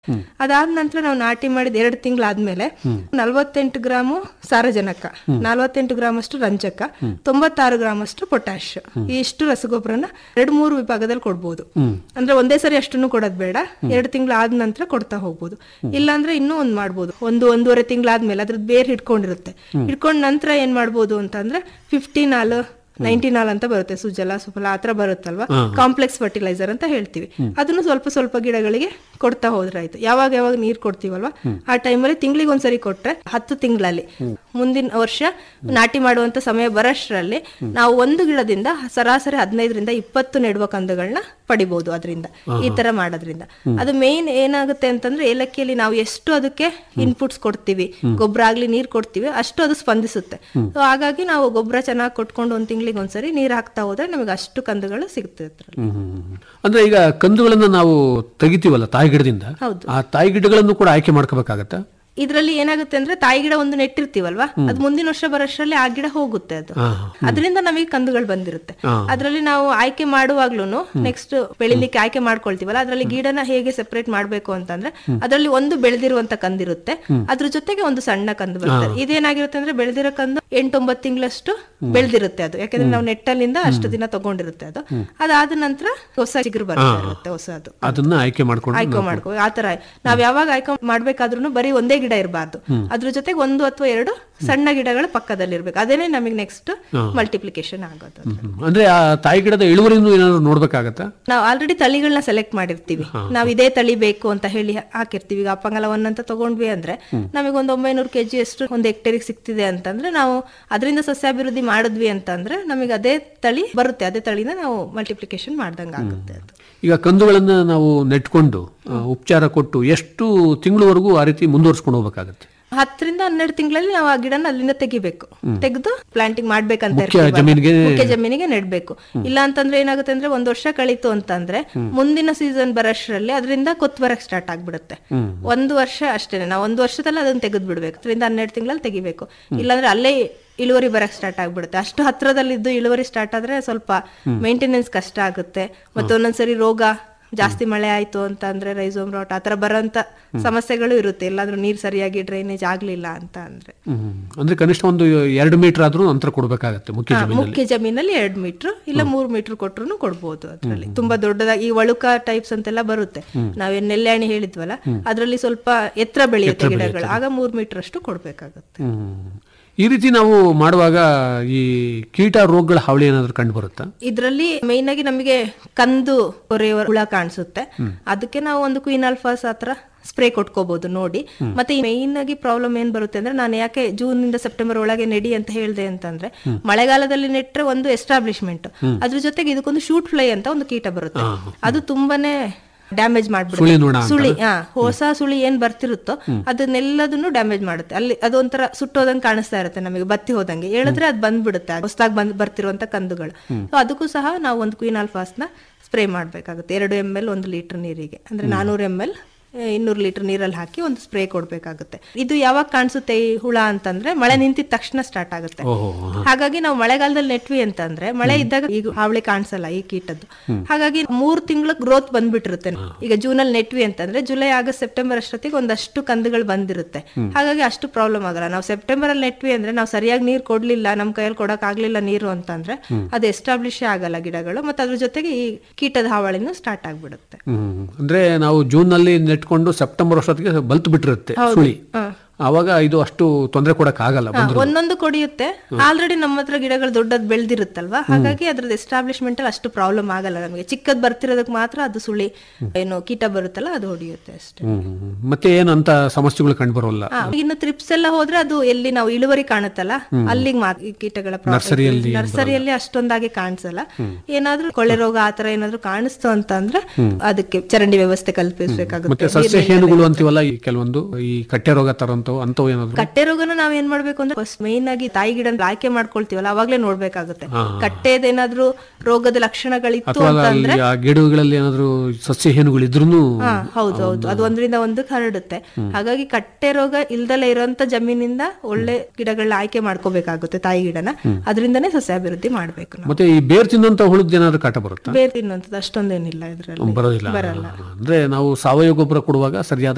ಅದಾದ ನಂತರ ನಾವು ನಾಟಿ ಮಾಡಿದ ಎರಡು ತಿಂಗಳಾದ್ಮೇಲೆ ನಲವತ್ತೆಂಟು ಗ್ರಾಮು ಸಾರಜನಕ ನಲವತ್ತೆಂಟು ಗ್ರಾಮ್ ಅಷ್ಟು ರಂಜಕ ತೊಂಬತ್ತಾರು ಗ್ರಾಮ್ ಅಷ್ಟು ಪೊಟ್ಯಾಶ್ ಇಷ್ಟು ರಸಗೊಬ್ಬರನ ಎರಡು ಮೂರು ವಿಭಾಗದಲ್ಲಿ ಕೊಡ್ಬೋದು ಅಂದ್ರೆ ಒಂದೇ ಸರಿ ಅಷ್ಟನ್ನು ಕೊಡೋದ್ ಬೇಡ ಎರಡು ತಿಂಗಳು ಆದ ನಂತರ ಕೊಡ್ತಾ ಹೋಗ್ಬೋದು ಇಲ್ಲಾಂದ್ರೆ ಇನ್ನೂ ಒಂದ್ ಮಾಡ್ಬೋದು ಒಂದು ಒಂದೂವರೆ ತಿಂಗಳಾದ್ಮೇಲೆ ಅದ್ರದ್ದು ಬೇರ್ ಹಿಡ್ಕೊಂಡಿರುತ್ತೆ ಹಿಡ್ಕೊಂಡ್ ನಂತರ ಏನ್ ಮಾಡ್ಬೋದು ಅಂತಂದ್ರೆ ಫಿಫ್ಟೀನ್ ಹಾಲು ನೈನ್ಟೀನ್ ಹಾಲ್ ಅಂತ ಬರುತ್ತೆ ಸುಜಲ ಸುಫಲ ಆತರ ಬರುತ್ತಲ್ವಾ ಕಾಂಪ್ಲೆಕ್ಸ್ ಫರ್ಟಿಲೈಸರ್ ಅಂತ ಹೇಳ್ತೀವಿ ಅದನ್ನು ಸ್ವಲ್ಪ ಸ್ವಲ್ಪ ಗಿಡಗಳಿಗೆ ಕೊಡ್ತಾ ಹೋದ್ರೆ ಆಯ್ತು ಯಾವಾಗ ಯಾವಾಗ ನೀರ್ ಕೊಡ್ತೀವಲ್ವಾ ಆ ಟೈಮಲ್ಲಿ ತಿಂಗಳಿಗೆ ಒಂದ್ಸರಿ ಕೊಟ್ರೆ ಹತ್ತು ತಿಂಗಳಲ್ಲಿ ಮುಂದಿನ ವರ್ಷ ನಾಟಿ ಮಾಡುವಂತ ಸಮಯ ಬರೋಷ್ಟರಲ್ಲಿ ನಾವು ಒಂದು ಗಿಡದಿಂದ ಸರಾಸರಿ ಹದಿನೈದರಿಂದ ಇಪ್ಪತ್ತು ನೆಡುವ ಕಂದುಗಳನ್ನ ಪಡಿಬಹುದು ಅದರಿಂದ ಈ ತರ ಮಾಡೋದ್ರಿಂದ ಅದು ಮೇನ್ ಏನಾಗುತ್ತೆ ಅಂತಂದ್ರೆ ಏಲಕ್ಕಿಯಲ್ಲಿ ನಾವು ಎಷ್ಟು ಅದಕ್ಕೆ ಇನ್ಪುಟ್ಸ್ ಕೊಡ್ತೀವಿ ಗೊಬ್ಬರ ಆಗ್ಲಿ ನೀರ್ ಕೊಡ್ತೀವಿ ಅಷ್ಟು ಅದು ಸ್ಪಂದಿಸುತ್ತೆ So ಹಾಗಾಗಿ ನಾವು ಗೊಬ್ಬರ ಚೆನ್ನಾಗಿ ಕೊಟ್ಕೊಂಡು ಒಂದ್ ತಿಂಗಳಿಗೆ ಒಂದ್ಸರಿ ನೀರ್ ಹಾಕ್ತಾ ಹೋದ್ರೆ ನಮಗೆ ಅಷ್ಟು ಕಂದುಗಳು ಸಿಗುತ್ತೆ ಅದ್ರಲ್ಲಿ. ಹ್ಮ್, ಹ್ಮ್, ಹ್ಮ್. ಅಂದ್ರೆ ಈಗ ಕಂದುಗಳನ್ನ ನಾವು ತೆಗಿತೀವಲ್ಲ ತಾಯಿ ಗಿಡದಿಂದ ಹೌದು. ಆ ತಾಯಿ ಗಿಡಗಳನ್ನು ಕೂಡ ಆಯ್ಕೆ ಮಾಡ್ಕೋಬೇಕಾಗತ್ತಾ ಇದ್ರಲ್ಲಿ ಏನಾಗುತ್ತೆ ಅಂದ್ರೆ ತಾಯಿ ಗಿಡ ಒಂದು ನೆಟ್ಟಿರ್ತೀವಲ್ವಾ ಅದು ಮುಂದಿನ ವರ್ಷ ಬರೋಷ್ಟರಲ್ಲಿ ಆ ಗಿಡ ಹೋಗುತ್ತೆ ಅದು ಹಾ, ಅದರಿಂದ ನಮಗೆ ಕಂದುಗಳು ಬಂದಿರುತ್ತೆ ಅದ್ರಲ್ಲಿ ನಾವು ಆಯ್ಕೆ ಮಾಡುವಾಗ್ಲೂ ನೆಕ್ಸ್ಟ್ ಬೆಳಿಲಿಕ್ಕೆ ಆಯ್ಕೆ ಮಾಡ್ಕೊಳ್ತೀವಲ್ಲ ಅದ್ರಲ್ಲಿ ಗಿಡನ ಹೇಗೆ ಸೆಪರೇಟ್ ಮಾಡ್ಬೇಕು ಅಂತಂದ್ರೆ ಅದ್ರಲ್ಲಿ ಒಂದು ಬೆಳೆದಿರುವಂತ ಕಂದಿರುತ್ತೆ ಅದ್ರ ಜೊತೆಗೆ ಒಂದು ಸಣ್ಣ ಕಂದು ಬರುತ್ತೆ ಇದೇನಾಗಿರುತ್ತೆ ಅಂದ್ರೆ ಬೆಳೆದಿರೋ ಕಂದು ಎಂಟೊಂಬತ್ತು ತಿಂಗಳಷ್ಟು ಬೆಳೆದಿರುತ್ತೆ ಅದು ಯಾಕಂದ್ರೆ ನಾವು ನೆಟ್ಟಲ್ಲಿಂದ ಅಷ್ಟು ದಿನ ತಗೊಂಡಿರುತ್ತೆ ಅದು ಅದಾದ ನಂತರ ಹೊಸ ಚಿಗುರು ಬರ್ತಾ ಇರುತ್ತೆ ಹೊಸದು ಅದನ್ನ ಆಯ್ಕೆ ಮಾಡ್ಕೊಂಡು ಆಯ್ಕೆ ಮಾಡ್ಕೋ ಆತರ ನಾವ್ ಯಾವಾಗ ಆಯ್ಕೆ ಮಾಡ್ಬೇಕಾದ್ರೂ ಬರೀ ಒಂದೇ ಗಿಡ ಇರಬಾರ್ದು ಅದ್ರ ಜೊತೆಗೆ ಒಂದು ಅಥವಾ ಎರಡು ಸಣ್ಣ ಗಿಡಗಳು ಪಕ್ಕದಲ್ಲಿ ಇರ್ಬೇಕು ಅದೇನೆ ನಮಗೆ ನೆಕ್ಸ್ಟ್ ಮಲ್ಟಿಪ್ಲಿಕೇಶನ್ ಆಗೋದು ಹ್ಮ್, ಹ್ಮ್. ಅಂದ್ರೆ ಆ ತಾಯಿ ಗಿಡದ ಇಳುವರಿನೂ ಏನಾದ್ರು ನೋಡ್ಬೇಕಾಗತ್ತಾ ನಾವು ಆಲ್ರೆಡಿ ತಳಿಗಳನ್ನ ಸೆಲೆಕ್ಟ್ ಮಾಡಿರ್ತೀವಿ ನಾವು ಇದೇ ತಳಿ ಬೇಕು ಅಂತ ಹೇಳಿ ಹಾಕಿರ್ತೀವಿ ಈಗ ಅಪ್ಪಂಗಲ ಒನ್ ಅಂತ ತಗೊಂಡ್ವಿ ಅಂದ್ರೆ ನಮಗೆ ಒಂದು ಒಂಬೈನೂರು ಕೆಜಿ ಅಷ್ಟು ಒಂದು ಹೆಕ್ಟೇರಿಗೆ ಸಿಗ್ತಿದೆ ಅಂತಂದ್ರೆ ನಾವು ಅದರಿಂದ ಸಸ್ಯಾಭಿವೃದ್ಧಿ ಮಾಡಿದ್ವಿ ಅಂತಂದ್ರೆ ನಮಗೆ ಅದೇ ತಳಿ ಬರುತ್ತೆ ಅದೇ ತಳಿನ ನಾವು ಮಲ್ಟಿಪ್ಲಿಕೇಶನ್ ಮಾಡ್ದಂಗೆ ಆಗುತ್ತೆ ಅದು ಈಗ ಕಂದುಗಳನ್ನ ನಾವು ನೆಟ್ಕೊಂಡು ಆ, ಉಪಚಾರ ಕೊಟ್ಟು ಎಷ್ಟು ತಿಂಗಳವರೆಗೂ ಆ ರೀತಿ ಮುಂದುವರ್ಸ್ಕೊಂಡು ಹೋಗ್ಬೇಕಾಗತ್ತೆ ಹತ್ತರಿಂದ ಹನ್ನೆರಡು ತಿಂಗಳಲ್ಲಿ ನಾವು ಆ ಗಿಡನ ಅಲ್ಲಿಂದ ತೆಗಿಬೇಕು ತೆಗೆದು ಪ್ಲಾಂಟಿಂಗ್ ಮಾಡ್ಬೇಕಂತ ಮುಖ್ಯ ಇರ್ತೀವಲ್ವಾ? ಜಮೀನಿಗೆ ಮುಖ್ಯ ಜಮೀನಿಗೆ ನೆಡ್ಬೇಕು ಇಲ್ಲ ಅಂತಂದ್ರೆ ಏನಾಗುತ್ತೆ ಅಂದ್ರೆ ಒಂದ್ ವರ್ಷ ಕಳೀತು ಅಂತಂದ್ರೆ ಮುಂದಿನ ಸೀಸನ್ ಬರೋಷ್ಟರಲ್ಲಿ ಅದರಿಂದ ಕೊತ್ತು ಬರಕ್ ಸ್ಟಾರ್ಟ್ ಆಗ್ಬಿಡುತ್ತೆ ಒಂದು ವರ್ಷ ಅಷ್ಟೇನೆ ನಾವು ಒಂದು ವರ್ಷದಲ್ಲಿ ಅದನ್ನ ತೆಗೆದು ಬಿಡ್ಬೇಕು ಹತ್ತರಿಂದ ಹನ್ನೆರಡು ತಿಂಗಳಲ್ಲಿ ತೆಗಿಬೇಕು ಇಲ್ಲಾಂದ್ರೆ ಅಲ್ಲೇ ಇಳುವರಿ ಬರಕ್ ಸ್ಟಾರ್ಟ್ ಆಗ್ಬಿಡುತ್ತೆ ಅಷ್ಟು ಹತ್ರದಲ್ಲಿದ್ದು ಇಳುವರಿ ಸ್ಟಾರ್ಟ್ ಆದ್ರೆ ಸ್ವಲ್ಪ ಮೇಂಟೆನೆನ್ಸ್ ಕಷ್ಟ ಆಗುತ್ತೆ ಮತ್ತೆ ಒಂದೊಂದ್ಸರಿ ರೋಗ ಜಾಸ್ತಿ ಮಳೆ ಆಯ್ತು ಅಂತ ಅಂದ್ರೆ ರೈಸೋಮ್ ರಾಟ್ ಆತರ ಬರೋಂತ ಸಮಸ್ಯೆಗಳು ಇರುತ್ತೆ ಎಲ್ಲಾದ್ರೂ ನೀರ್ ಸರಿಯಾಗಿ ಡ್ರೈನೇಜ್ ಆಗ್ಲಿಲ್ಲ ಅಂತ ಅಂದ್ರೆ ಹ್ಮ್. ಅಂದ್ರೆ ಕನಿಷ್ಠ ಒಂದು ಎರಡು ಮೀಟರ್ ಆದ್ರೂ ಅಂತರ ಕೊಡ್ಬೇಕಾಗತ್ತೆ ಮುಖ್ಯ ಹಾ, ಜಮೀನಲ್ಲಿ ಮುಖ್ಯ ಜಮೀನಲ್ಲಿ ಎರಡ್ ಮೀಟರ್ ಇಲ್ಲ ಮೂರ್ ಮೀಟರ್ ಕೊಟ್ರು ಕೊಡ್ಬೋದು ಅದ್ರಲ್ಲಿ ತುಂಬಾ ದೊಡ್ಡದಾಗಿ ಈ ವಳುಕ ಟೈಪ್ಸ್ ಅಂತೆಲ್ಲ ಬರುತ್ತೆ ನಾವೇನ್ ನೆಲ್ಯಾಣಿ ಹೇಳಿದ್ವಲ್ಲ ಅದ್ರಲ್ಲಿ ಸ್ವಲ್ಪ ಎತ್ತರ ಬೆಳೆಯುತ್ತೆ ಗಿಡಗಳು ಆಗ ಮೂರ್ ಮೀಟರ್ ಅಷ್ಟು ಕೊಡ್ಬೇಕಾಗುತ್ತೆ ಹ್ಮ್. ಈ ರೀತಿ ನಾವು ಮಾಡುವಾಗ ಈ ಕೀಟ ರೋಗಗಳ ಹಾವಳಿ ಏನಾದ್ರು ಕಂಡು ಬರುತ್ತಾ ಇದ್ರಲ್ಲಿ ಮೇನ್ ಆಗಿ ನಮಗೆ ಕಂದು ಕೊರೆಯುವ ಹುಳ ಕಾಣಿಸುತ್ತೆ ಅದಕ್ಕೆ ನಾವು ಒಂದು ಕ್ವೀನ್ ಅಲ್ಫಾಸ್ ಹತ್ರ ಸ್ಪ್ರೇ ಕೊಟ್ಕೋಬಹುದು ನೋಡಿ ಮತ್ತೆ ಮೇನ್ ಆಗಿ ಪ್ರಾಬ್ಲಮ್ ಏನ್ ಬರುತ್ತೆ ಅಂದ್ರೆ ನಾನು ಯಾಕೆ ಜೂನ್ ಇಂದ ಸೆಪ್ಟೆಂಬರ್ ಒಳಗೆ ನೆಡಿ ಅಂತ ಹೇಳ್ದೆ ಅಂತಂದ್ರೆ ಮಳೆಗಾಲದಲ್ಲಿ ನೆಟ್ರೆ ಒಂದು ಎಸ್ಟಾಬ್ಲಿಷ್ಮೆಂಟ್ ಅದ್ರ ಜೊತೆಗೆ ಇದಕ್ಕೊಂದು ಶೂಟ್ ಫ್ಲೈ ಅಂತ ಒಂದು ಕೀಟ ಬರುತ್ತೆ ಅದು ತುಂಬಾನೇ ಡ್ಯಾಮೇಜ್ ಸುಳಿ ಮಾಡ್ಬಿಡುತ್ತೆ ನೋಣ ಅಂತ. ಸುಳಿ ಹಾ ಹೊಸ ಸುಳಿ ಏನ್ ಬರ್ತಿರುತ್ತೋ ಅದನ್ನೆಲ್ಲದನ್ನು ಡ್ಯಾಮೇಜ್ ಮಾಡುತ್ತೆ ಅಲ್ಲಿ ಅದೊಂಥರ ಸುಟ್ಟೋದಂಗೆ ಕಾಣಿಸ್ತಾ ಇರುತ್ತೆ ನಮಗೆ ಬತ್ತಿ ಹೋದಂಗೆ ಹೇಳಿದ್ರೆ ಅದು ಬಂದ್ಬಿಡುತ್ತೆ ಹೊಸದಾಗಿ ಬಂದ್ ಬರ್ತಿರುವಂತ ಕಂದುಗಳು ಸೊ ಅದಕ್ಕೂ ಸಹ ನಾವು ಒಂದು ಕ್ವೀನ್ ನ ಸ್ಪ್ರೇ ಮಾಡ್ಬೇಕಾಗುತ್ತೆ ಎರಡು ಎಮ್ ಎಲ್ ಒಂದು ಲೀಟರ್ ನೀರಿಗೆ ಅಂದ್ರೆ ನಾನೂರು ಎಮ್ ಎಲ್ ಇನ್ನೂರು ಲೀಟರ್ ನೀರಲ್ಲಿ ಹಾಕಿ ಒಂದು ಸ್ಪ್ರೇ ಕೊಡ್ಬೇಕಾಗುತ್ತೆ ಇದು ಯಾವಾಗ ಕಾಣಿಸುತ್ತೆ ಈ ಹುಳ ಅಂತಂದ್ರೆ ಮಳೆ ನಿಂತಿದ ತಕ್ಷಣ ಸ್ಟಾರ್ಟ್ ಆಗುತ್ತೆ ಓಹೋ ಹಾಗಾಗಿ ನಾವು ಮಳೆಗಾಲದಲ್ಲಿ ನೆಟ್ವಿ ಅಂತಂದ್ರೆ ಮಳೆ ಇದ್ದಾಗ ಈಗ ಹಾವಳಿ ಕಾಣಿಸಲ್ಲ ಈ ಕೀಟದ್ದು ಹಾಗಾಗಿ ಮೂರ್ ತಿಂಗಳ ಗ್ರೋತ್ ಬಂದ್ಬಿಟ್ಟಿರುತ್ತೆ ಈಗ ಜೂನ್ ಅಲ್ಲಿ ನೆಟ್ವಿ ಅಂತಂದ್ರೆ ಜುಲೈ ಆಗಸ್ಟ್ ಸೆಪ್ಟೆಂಬರ್ ಅಷ್ಟೊತ್ತಿಗೆ ಒಂದಷ್ಟು ಕಂದುಗಳು ಬಂದಿರುತ್ತೆ ಹಾಗಾಗಿ ಅಷ್ಟು ಪ್ರಾಬ್ಲಮ್ ಆಗಲ್ಲ ನಾವು ಸೆಪ್ಟೆಂಬರ್ ಅಲ್ಲಿ ನೆಟ್ವಿ ಅಂದ್ರೆ ನಾವು ಸರಿಯಾಗಿ ನೀರ್ ಕೊಡ್ಲಿಲ್ಲ ನಮ್ ಕೈಯಲ್ಲಿ ಕೊಡಕ್ ಆಗ್ಲಿಲ್ಲ ನೀರು ಅಂತಂದ್ರೆ ಅದು ಎಸ್ಟಾಬ್ಲಿಷ್ ಆಗಲ್ಲ ಗಿಡಗಳು ಮತ್ತೆ ಅದ್ರ ಜೊತೆಗೆ ಈ ಕೀಟದ ಹಾವಳಿನೂ ಸ್ಟಾರ್ಟ್ ಆಗ್ಬಿಡುತ್ತೆ ಹ್ಮ್. ಅಂದ್ರೆ ನಾವು ಜೂನ್ ನಲ್ಲಿ ನೆಟ್ಕೊಂಡು ಸೆಪ್ಟೆಂಬರ್ ವರ್ಷದೊತ್ತಿಗೆ ಬಲ್ತ್ ಬಿಟ್ಟಿರುತ್ತೆ ಸುಳಿ ಆವಾಗ ಇದು ಅಷ್ಟು ತೊಂದರೆ ಕೊಡಕ್ ಆಗಲ್ಲ ಹಾ, ಒಂದೊಂದು ಕೊಡಿಯುತ್ತೆ ಆಲ್ರೆಡಿ ನಮ್ಮ ಹತ್ರ ಗಿಡಗಳು ದೊಡ್ಡದ್ ಬೆಳೆದಿರುತ್ತಲ್ವಾ ಹಾಗಾಗಿ ಅದ್ರದ್ದು ಎಸ್ಟಾಬ್ಲಿಷ್ಮೆಂಟ್ ಅಲ್ಲಿ ಅಷ್ಟು ಪ್ರಾಬ್ಲಮ್ ಆಗಲ್ಲ ನಮಗೆ ಚಿಕ್ಕದ್ ಬರ್ತಿರೋದಕ್ಕೆ ಮಾತ್ರ ಅದು ಸುಳಿ ಏನು ಕೀಟ ಬರುತ್ತಲ್ಲ ಅದು ಹೊಡಿಯುತ್ತೆ ಅಷ್ಟೇ ಹ್ಮ್, ಹ್ಮ್, ಹ್ಮ್. ಮತ್ತೆ ಏನು ಅಂತ ಸಮಸ್ಯೆಗಳು ಕಂಡು ಬರೋಲ್ಲ ಹಾ, ಇನ್ನು ತ್ರಿಪ್ಸ್ ಎಲ್ಲ ಹೋದ್ರೆ ಅದು ಎಲ್ಲಿ ನಾವು ಇಳುವರಿ ಕಾಣುತ್ತಲ್ಲ ಅಲ್ಲಿಗೆ ಮಾತ್ರ ಈ ಕೀಟಗಳ ನರ್ಸರಿಯಲ್ಲಿ ನರ್ಸರಿಯಲ್ಲಿ ಅಷ್ಟೊಂದಾಗಿ ಕಾಣಿಸಲ್ಲ ಏನಾದ್ರೂ ಕೊಳೆ ರೋಗ ಆತರ ಏನಾದ್ರೂ ಕಾಣಿಸ್ತು ಅಂತ ಅಂದ್ರೆ ಅದಕ್ಕೆ ಚರಂಡಿ ವ್ಯವಸ್ಥೆ ಮತ್ತೆ ಕಲ್ಪಿಸಬೇಕಾಗುತ್ತೆ ಸಸ್ಯ ಹೇನುಗಳು ಅಂತೀವಲ್ಲ ಈ ಕೆಲವೊಂದು ಈ ಕಟ್ಟೆ ರೋಗ ತರಂತವು ಅಂತವು ಏನಾದ್ರು ಕಟ್ಟೆ ರೋಗನ ನಾವ್ ಏನ್ ಮಾಡ್ಬೇಕು ಅಂದ್ರೆ ಫಸ್ಟ್ ಮೇನ್ ಆಗಿ ತಾಯಿ ಗಿಡ ಆಯ್ಕೆ ಮಾಡ್ಕೊಳ್ತೀವಲ್ಲ ಅವಾಗ್ಲೇ ನೋಡ್ಬೇಕಾಗುತ್ತೆ ಕಟ್ಟೆದೇನಾದ್ರೂ ರೋಗದ ಲಕ್ಷಣಗಳಿತ್ತು ಅಥವಾ ಅಂತ ಅಲ್ಲಿ ಆ ಗಿಡಗಳಲ್ಲಿ ಏನಾದ್ರು ಸಸ್ಯ ಹೇನುಗಳು ಇದ್ರೂ ಹಾ ಹೌದು ಹೌದು ಅದು ಒಂದ್ರಿಂದ ಒಂದಕ್ಕೆ ಹರಡುತ್ತೆ ಹಾಗಾಗಿ ಕಟ್ಟೆ ರೋಗ ಇಲ್ದಲೇ ಇರೋಂತ ಜಮೀನಿಂದ ಒಳ್ಳೆ ಗಿಡಗಳನ್ನ ಆಯ್ಕೆ ಮಾಡ್ಕೋಬೇಕಾಗುತ್ತೆ ತಾಯಿ ಗಿಡನ ಅದರಿಂದನೇ ಸಸ್ಯಾಭಿವೃದ್ಧಿ ಮಾಡ್ಬೇಕು ನಾವು ಮತ್ತೆ ಈ ಬೇರ್ ತಿನ್ನಂತ ಹುಳುದ್ ಏನಾದ್ರು ಕಾಟ ಬರುತ್ತಾ ಬೇರೆ ತಿನ್ನುವಂಥದ್ದು ಅಷ್ಟೊಂದೇನಿಲ್ಲ ಇದ್ರಲ್ಲಿ ಬರೋದಿಲ್ಲ ಬರಲ್ಲ ಅಂದ್ರೆ ನಾವು ಸಾವಯವ ಗೊಬ್ಬರ ಕೊಡುವಾಗ ಸರಿಯಾದ